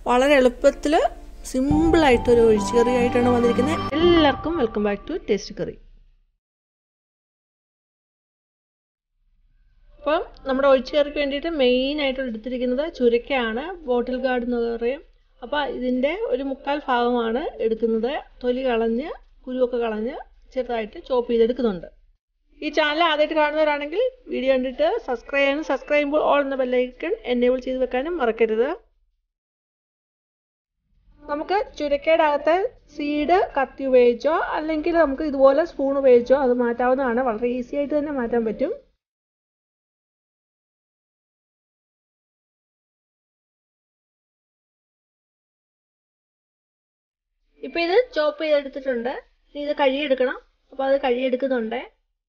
വളരെ എളുപ്പത്തിൽ സിമ്പിളായിട്ട് ഒരു ഒഴിച്ചു കറി ആയിട്ടാണ് വന്നിരിക്കുന്നത് എല്ലാവർക്കും welcome back to taste curry അപ്പം നമ്മുടെ ഒഴിച്ചു കറിക്ക് വേണ്ടിയിട്ട് മെയിനായിട്ട് എടുത്തിരിക്കുന്നത് ചുരക്കയാണ് ബോട്ടിൽ ഗാർഡ് എന്ന് പറയും അപ്പോൾ ഇതിൻ്റെ ഒരു മുക്കാൽ ഭാഗമാണ് എടുക്കുന്നത് തൊലി കളഞ്ഞ് കുരുവൊക്കെ കളഞ്ഞ് ചെറുതായിട്ട് ചോപ്പ് ചെയ്തെടുക്കുന്നുണ്ട് ഈ ചാനൽ ആദ്യമായിട്ട് കാണുന്നവരാണെങ്കിൽ വീഡിയോ കണ്ടിട്ട് സബ്സ്ക്രൈബ് ചെയ്യാനും സബ്സ്ക്രൈബ് ചെയ്യുമ്പോൾ ഓൾ എന്ന ബെല്ലൈക്കൺ എനേബിൾ ചെയ്ത് വെക്കാനും മറക്കരുത് നമുക്ക് ചുരക്കയുടെ അകത്തെ സീഡ് കത്തി ഉപയോഗിച്ചോ അല്ലെങ്കിൽ നമുക്ക് ഇതുപോലെ സ്പൂൺ ഉപയോഗിച്ചോ അത് മാറ്റാവുന്നതാണ് വളരെ ഈസി ആയിട്ട് തന്നെ മാറ്റാൻ പറ്റും ഇപ്പം ഇത് ചോപ്പ് ചെയ്തെടുത്തിട്ടുണ്ട് ഇനി ഇത് കഴുകിയെടുക്കണം അപ്പോൾ അത് കഴുകിയെടുക്കുന്നുണ്ട്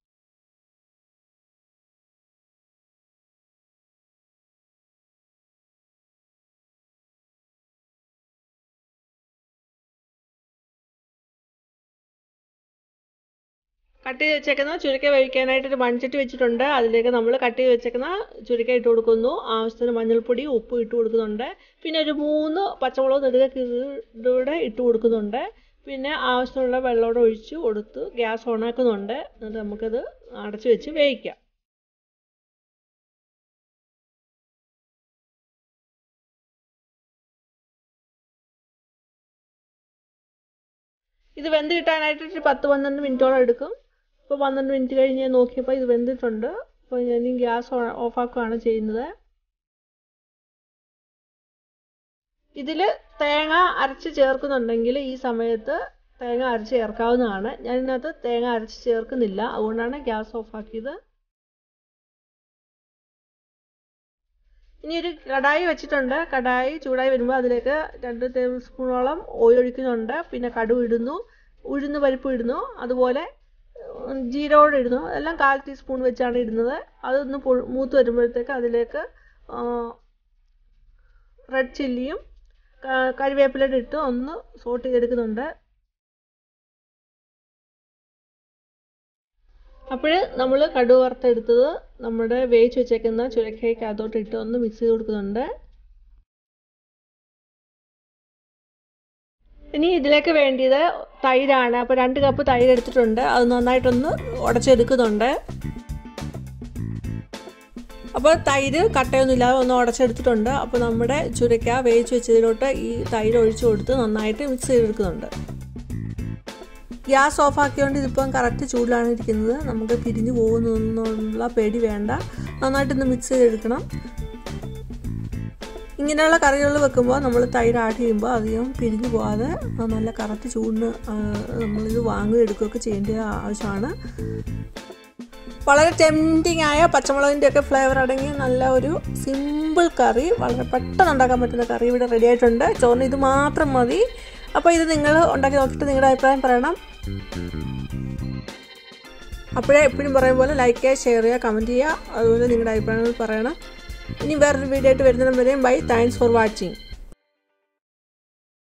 കട്ട് ചെയ്ത് വെച്ചേക്കുന്ന ചുരുക്ക വേവിക്കാനായിട്ട് ഒരു മൺചട്ടി വെച്ചിട്ടുണ്ട് അതിലേക്ക് നമ്മൾ കട്ട് ചെയ്ത് വെച്ചേക്കുന്ന ചുരുക്ക ഇട്ട് കൊടുക്കുന്നു ആവശ്യത്തിന് മഞ്ഞൾപ്പൊടി ഉപ്പ് ഇട്ട് കൊടുക്കുന്നുണ്ട് പിന്നെ ഒരു മൂന്ന് പച്ചമുളക് നെടുകൂടെ ഇട്ട് കൊടുക്കുന്നുണ്ട് പിന്നെ ആവശ്യമുള്ള വെള്ളമോടെ ഒഴിച്ച് കൊടുത്ത് ഗ്യാസ് ഓണാക്കുന്നുണ്ട് എന്നിട്ട് നമുക്കത് അടച്ച് വെച്ച് വേവിക്കാം ഇത് വെന്ത് കിട്ടാനായിട്ട് ഒരു പത്ത് പന്ത്രണ്ട് മിനിറ്റോളം എടുക്കും ഇപ്പോൾ പന്ത്രണ്ട് മിനിറ്റ് കഴിഞ്ഞ് ഞാൻ നോക്കിയപ്പോൾ ഇത് വെന്തിട്ടുണ്ട് അപ്പോൾ ഞാൻ ഗ്യാസ് ഓഫാക്കുകയാണ് ചെയ്യുന്നത് ഇതിൽ തേങ്ങ അരച്ച് ചേർക്കുന്നുണ്ടെങ്കിൽ ഈ സമയത്ത് തേങ്ങ അരച്ച് ചേർക്കാവുന്നതാണ് ഞാൻ ഇതിനകത്ത് തേങ്ങ അരച്ച് ചേർക്കുന്നില്ല അതുകൊണ്ടാണ് ഗ്യാസ് ഓഫാക്കിയത് ഇനി ഒരു കടായി വെച്ചിട്ടുണ്ട് കടായി ചൂടായി വരുമ്പോൾ അതിലേക്ക് രണ്ട് ടേബിൾ സ്പൂണോളം ഓയിൽ ഒഴിക്കുന്നുണ്ട് പിന്നെ കടുവ് ഇടുന്നു ഉഴുന്ന് പരിപ്പ് ഇടുന്നു അതുപോലെ ജീരകോട് ഇടുന്നു എല്ലാം കാൽ ടീസ്പൂൺ വെച്ചാണ് ഇടുന്നത് അതൊന്ന് മൂത്ത് വരുമ്പോഴത്തേക്ക് അതിലേക്ക് റെഡ് ചില്ലിയും കരിവേപ്പിലയുടെ ഇട്ട് ഒന്ന് സോട്ട് ചെയ്തെടുക്കുന്നുണ്ട് അപ്പോൾ നമ്മൾ കടുക് വറുത്തെടുത്തത് നമ്മുടെ വേവിച്ച് വെച്ചേക്കുന്ന ചുരക്കയ്ക്ക് അതോട്ട് ഇട്ട് ഒന്ന് മിക്സ് ചെയ്ത് കൊടുക്കുന്നുണ്ട് ഇനി ഇതിലേക്ക് വേണ്ടിയത് തൈരാണ് അപ്പോൾ രണ്ട് കപ്പ് തൈര് എടുത്തിട്ടുണ്ട് അത് നന്നായിട്ടൊന്ന് ഉടച്ചെടുക്കുന്നുണ്ട് അപ്പോൾ തൈര് കട്ടയൊന്നുമില്ലാതെ ഒന്ന് ഉടച്ചെടുത്തിട്ടുണ്ട് അപ്പോൾ നമ്മുടെ ചുരക്ക വേവിച്ച് വെച്ചതിലോട്ട് ഈ തൈര് ഒഴിച്ചു കൊടുത്ത് നന്നായിട്ട് മിക്സ് ചെയ്തെടുക്കുന്നുണ്ട് ഗ്യാസ് ഓഫ് ആക്കിയോണ്ട് ഇതിപ്പം കറക്റ്റ് ചൂടിലാണ് ഇരിക്കുന്നത് നമുക്ക് പിരിഞ്ഞു പോകുന്നുള്ള പേടി വേണ്ട നന്നായിട്ടൊന്ന് മിക്സ് ചെയ്തെടുക്കണം ഇങ്ങനെയുള്ള കറികൾ വെക്കുമ്പോൾ നമ്മൾ തൈര് ആഡ് ചെയ്യുമ്പോൾ അധികം പിരിഞ്ഞു പോകാതെ നല്ല കറക്റ്റ് ചൂടിന് നമ്മളിത് വാങ്ങുകയും എടുക്കുകയൊക്കെ ചെയ്യേണ്ട ആവശ്യമാണ് വളരെ ടെംറ്റിംഗ് ആയ പച്ചമുളകിൻ്റെ ഒക്കെ ഫ്ലേവർ അടങ്ങിയ നല്ല ഒരു സിമ്പിൾ കറി വളരെ പെട്ടെന്ന് ഉണ്ടാക്കാൻ പറ്റുന്ന കറി ഇവിടെ റെഡി ആയിട്ടുണ്ട് ചോറിന് ഇത് മാത്രം മതി അപ്പോൾ ഇത് നിങ്ങൾ ഉണ്ടാക്കി നോക്കിയിട്ട് നിങ്ങളുടെ അഭിപ്രായം പറയണം അപ്പോഴേ എപ്പോഴും പറയും പോലെ ലൈക്ക് ചെയ്യുക ഷെയർ ചെയ്യുക കമൻറ്റ് ചെയ്യുക അതുപോലെ നിങ്ങളുടെ അഭിപ്രായങ്ങൾ പറയണം ഇനി വേറൊരു വീഡിയോ ആയിട്ട് വരുന്നിടം വരെയും ബൈ താങ്ക്സ് ഫോർ വാച്ചിങ്